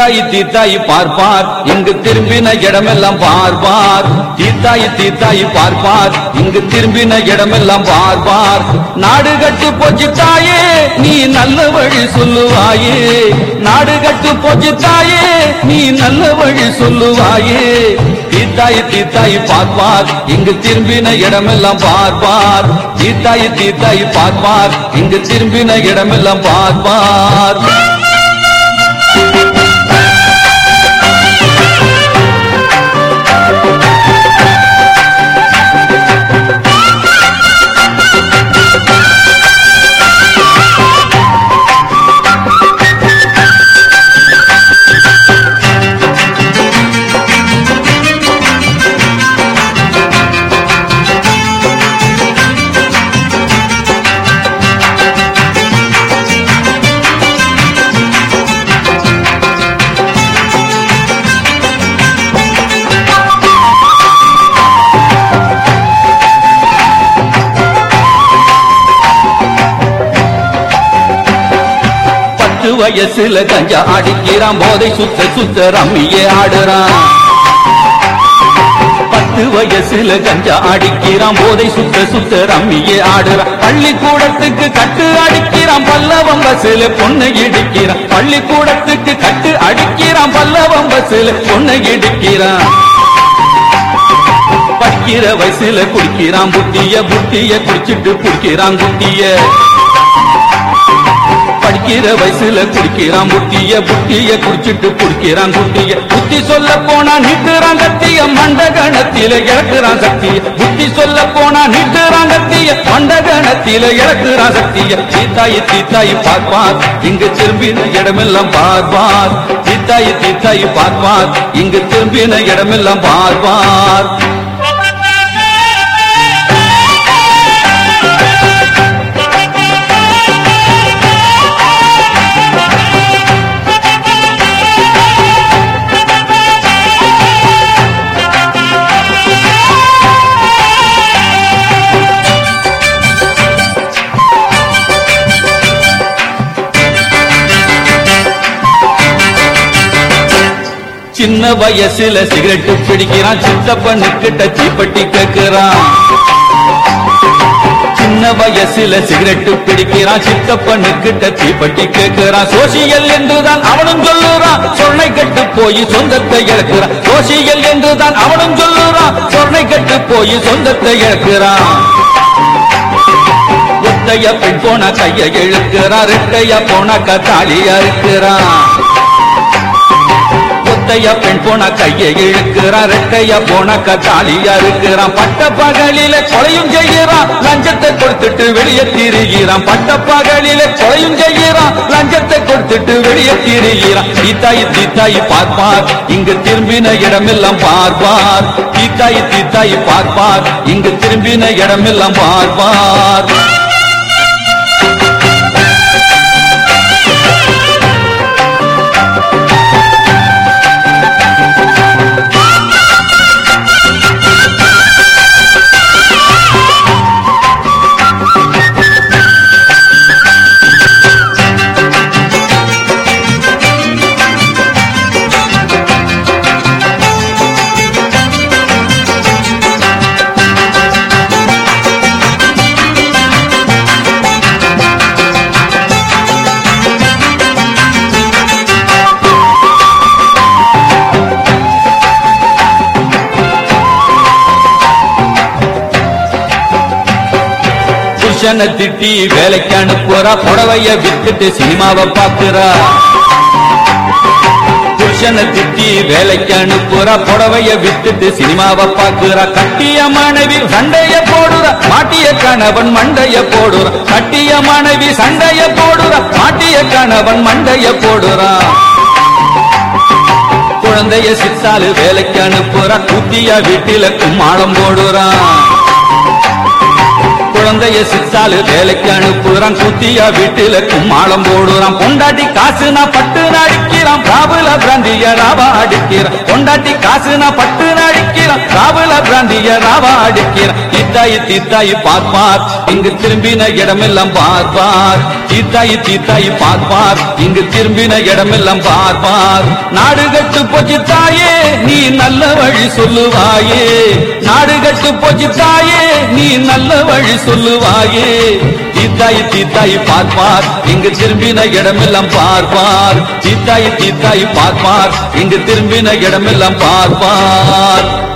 தீத்தாயி தீத்தாயி பார்ப்பார் இங்கு திரும்பின இடமெல்லாம் பார்ப்பார் தீத்தாயி தீத்தாயி பார்ப்பார் இங்கு திரும்பின இடமெல்லாம் பார்ப்பார் நாடு கட்டு போச்சு தாயே நீ நல்ல வழி சொல்லுவாயே நாடு கட்டு போச்சு தாயே நீ நல்ல வழி சொல்லுவாயே தீத்தாயி தீத்தாயி பார்ப்பார் இங்கு திரும்பின இடமெல்லாம் பார்ப்பார் தீத்தாயி தீத்தாயி பார்ப்பார் இங்கு திரும்பின இடமெல்லாம் பார்ப்பார் பத்து வயசுல கஞ்சா அடிக்கிறான் போதை சுத்த சுத்த ரம்மியே ஆடுறான் பத்து வயசுல கஞ்சா அடிக்கிறான் போதை சுத்த சுத்த ரம்மியே ஆடுறான் பள்ளிக்கூடத்துக்கு கட்டு அடிக்கிறான் பல்லவம் பஸ்ல பொண்ணை இடிக்கிறான் பள்ளிக்கூடத்துக்கு கட்டு அடிக்கிறான் பல்லவம் பஸ்ல பொண்ணை இடிக்கிறான் படிக்கிற வயசுல குடிக்கிறான் புட்டிய புட்டிய குடிச்சிட்டு குடிக்கிறான் குட்டிய படிக்கிற வயசுல குடிக்கிறான் புட்டிய புட்டிய குடிச்சிட்டு குடிக்கிறான் குட்டிய புத்தி சொல்ல போனா நிட்டுறான் கத்திய மண்டகணத்தில இழக்குறான் சக்திய புத்தி சொல்ல போனா நிட்டுறான் கத்திய மண்டகணத்தில இழக்குறான் சக்திய தீத்தாயி தீத்தாயி பார்ப்பார் இங்கு திரும்பின இடமெல்லாம் பார்ப்பார் தீத்தாயி தீத்தாயி பார்ப்பார் இங்கு திரும்பின இடமெல்லாம் பார்ப்பார் சின்ன வயசுல சிகரெட் பிடிக்கிறான் சித்தப்பனுக்கிட்ட தீப்பெட்டி கேட்கிறான் சின்ன வயசுல சிகரெட் பிடிக்கிறான் சித்தப்பனுக்கிட்ட தீப்பெட்டி கேட்கிறான் சோசியல் என்றுதான் அவனும் சொல்லுறான் சொன்னை கட்டு போய் சொந்தத்தை இழக்கிறான் சோசியல் என்றுதான் அவனும் சொல்லுறான் சொன்னை கட்டு போய் சொந்தத்தை இழக்கிறான் ஒத்தைய பெண் போன கையை இழுக்கிறான் ரெட்டைய போனாக்க தாலியா இருக்கிறான் ஒத்தைய பெண் போன கையை இழுக்கிறான் ரெட்டைய போனாக்க தாலியா இருக்கிறான் பட்ட பகலில கொலையும் செய்கிறான் லஞ்சத்தை கொடுத்துட்டு வெளியே திரிகிறான் பட்ட பகலில கொலையும் செய்கிறான் லஞ்சத்தை கொடுத்துட்டு வெளியே திரிகிறான் தீத்தாயி தீத்தாயி பார்ப்பார் இங்கு திரும்பின இடமெல்லாம் பார்ப்பார் தீத்தாயி தீத்தாயி பார்ப்பார் இங்கு திரும்பின இடமெல்லாம் பார்ப்பார் புருஷனை திட்டி வேலைக்கு அனுப்புறா புடவைய வித்துட்டு சினிமாவை பாக்குறா புருஷனை திட்டி வேலைக்கு அனுப்புறா புடவைய வித்துட்டு சினிமாவை பாக்குறா கட்டிய மனைவி சண்டைய போடுறா மாட்டிய கணவன் மண்டைய போடுறா கட்டிய மனைவி சண்டைய போடுறா மாட்டிய கணவன் மண்டைய போடுறா குழந்தைய சித்தாலு வேலைக்கு அனுப்புறா குட்டியா வீட்டில கும்மாளம் போடுறான் குழந்தைய சித்தாலு வேலைக்கு அனுப்புறான் குத்தியா வீட்டுல கும்மாளம் போடுறான் பொண்டாட்டி காசு நான் பட்டு நடிக்க அடிக்கிறான் ராவுல பிராந்திய ராவா அடிக்கிறான் கொண்டாட்டி காசு நான் பட்டு அடிக்கிறான் ராவுல பிராந்திய ராவா அடிக்கிறான் தீத்தாயி தீத்தாயி பார்ப்பார் இங்கு திரும்பின இடமெல்லாம் பார்ப்பார் தீத்தாயி தீத்தாயி பார்ப்பார் இங்கு திரும்பின இடமெல்லாம் பார்ப்பார் நாடு கட்டு போச்சு தாயே நீ நல்ல வழி சொல்லுவாயே நாடு கட்டு போச்சு தாயே நீ நல்ல வழி சொல்லுவாயே தீத்தாயி தீத்தாயி பார்ப்பார் இங்கு திரும்பின இடமெல்லாம் பார்ப்பார் தீத்தாயி தீத்தாயி பார்ப்பார் இங்கு திரும்பின இடமெல்லாம் பார்ப்பார்